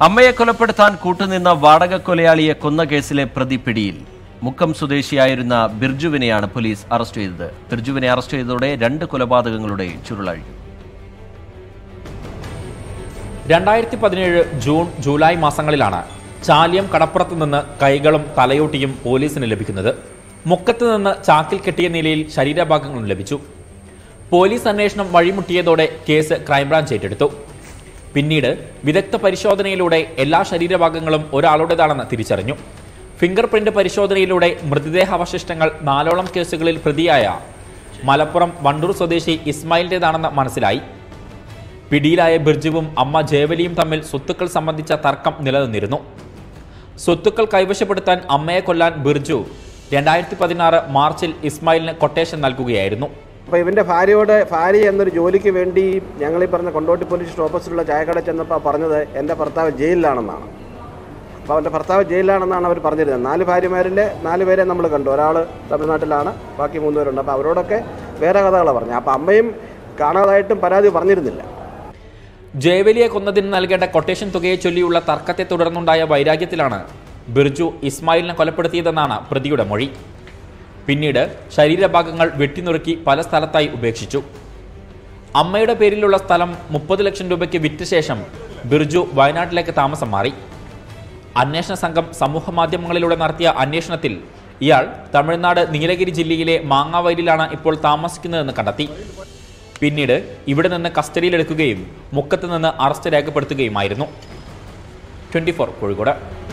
അമ്മയെ കൊലപ്പെടുത്താൻ കൂട്ടുനിന്ന വാടക കൊലയാളിയെ കൊന്ന കേസിലെ പ്രതി പിടിയിൽ മുക്കം സ്വദേശിയായിരുന്ന ബിർജുവിനെയാണ് പോലീസ് അറസ്റ്റ് ചെയ്തത് ബിർജുവിനെ അറസ്റ്റ് ചെയ്തതോടെ രണ്ട് കൊലപാതകങ്ങളുടെ ചുരുളഴിഞ്ഞു രണ്ടായിരത്തി പതിനേഴ് ജൂൺ ജൂലൈ മാസങ്ങളിലാണ് ചാലിയം കടപ്പുറത്ത് നിന്ന് കൈകളും തലയോട്ടിയും പോലീസിന് ലഭിക്കുന്നത് മുക്കത്ത് നിന്ന് ചാക്കിൽ കെട്ടിയ നിലയിൽ ശരീരഭാഗങ്ങളും ലഭിച്ചു പോലീസ് അന്വേഷണം വഴിമുട്ടിയതോടെ കേസ് ക്രൈംബ്രാഞ്ച് ഏറ്റെടുത്തു പിന്നീട് വിദഗ്ധ പരിശോധനയിലൂടെ എല്ലാ ശരീരഭാഗങ്ങളും ഒരാളുടേതാണെന്ന് തിരിച്ചറിഞ്ഞു ഫിംഗർ പ്രിന്റ് പരിശോധനയിലൂടെ മൃതദേഹാവശിഷ്ടങ്ങൾ നാലോളം കേസുകളിൽ പ്രതിയായ മലപ്പുറം വണ്ടൂർ സ്വദേശി ഇസ്മായിലിൻ്റെതാണെന്ന് മനസ്സിലായി പിടിയിലായ ബിർജുവും അമ്മ ജേവലിയും തമ്മിൽ സ്വത്തുക്കൾ സംബന്ധിച്ച തർക്കം നിലനിന്നിരുന്നു സ്വത്തുക്കൾ കൈവശപ്പെടുത്താൻ അമ്മയെ കൊല്ലാൻ ബിർജു രണ്ടായിരത്തി പതിനാറ് മാർച്ചിൽ ഇസ്മായിലിന് കൊട്ടേഷൻ നൽകുകയായിരുന്നു അപ്പോൾ ഇവൻ്റെ ഭാര്യയോട് ഭാര്യ എന്നൊരു ജോലിക്ക് വേണ്ടി ഞങ്ങൾ ഈ പറഞ്ഞ കൊണ്ടോട്ടി പോലീസ് ഓപ്പോസിറ്റുള്ള ചായക്കട ചെന്നപ്പോൾ പറഞ്ഞത് എൻ്റെ ഭർത്താവ് ജയിലിലാണെന്നാണ് അപ്പോൾ അവൻ്റെ ഭർത്താവ് ജയിലിലാണെന്നാണ് അവർ പറഞ്ഞിരുന്നത് നാല് ഭാര്യമാരിൽ നാല് പേരെ നമ്മൾ കണ്ടു ഒരാൾ തമിഴ്നാട്ടിലാണ് ബാക്കി മൂന്ന് പേരുണ്ട് അപ്പോൾ അവരോടൊക്കെ വേറെ കഥകളാണ് പറഞ്ഞത് അപ്പോൾ അമ്മയും കാണാതായിട്ടും പരാതി പറഞ്ഞിരുന്നില്ല ജയവലിയെ കൊന്നതിന് നൽകേണ്ട കൊട്ടേഷൻ തുകയെ ചൊല്ലിയുള്ള തർക്കത്തെ തുടർന്നുണ്ടായ വൈരാഗ്യത്തിലാണ് ബിർജു ഇസ്മായിലിനെ കൊലപ്പെടുത്തിയതെന്നാണ് പ്രതിയുടെ മൊഴി പിന്നീട് ശരീരഭാഗങ്ങൾ വെട്ടിനുറുക്കി പല സ്ഥലത്തായി ഉപേക്ഷിച്ചു അമ്മയുടെ പേരിലുള്ള സ്ഥലം മുപ്പത് ലക്ഷം രൂപയ്ക്ക് വിറ്റ ശേഷം ബിർജു വയനാട്ടിലേക്ക് താമസം മാറി അന്വേഷണ സംഘം സമൂഹ മാധ്യമങ്ങളിലൂടെ നടത്തിയ അന്വേഷണത്തിൽ ഇയാൾ തമിഴ്നാട് നീലഗിരി ജില്ലയിലെ മാങ്ങാവയലിലാണ് ഇപ്പോൾ താമസിക്കുന്നതെന്ന് കണ്ടെത്തി പിന്നീട് ഇവിടെ നിന്ന് കസ്റ്റഡിയിലെടുക്കുകയും മുക്കത്ത് നിന്ന് അറസ്റ്റ് രേഖപ്പെടുത്തുകയുമായിരുന്നു ട്വന്റി ഫോർ കോഴിക്കോട്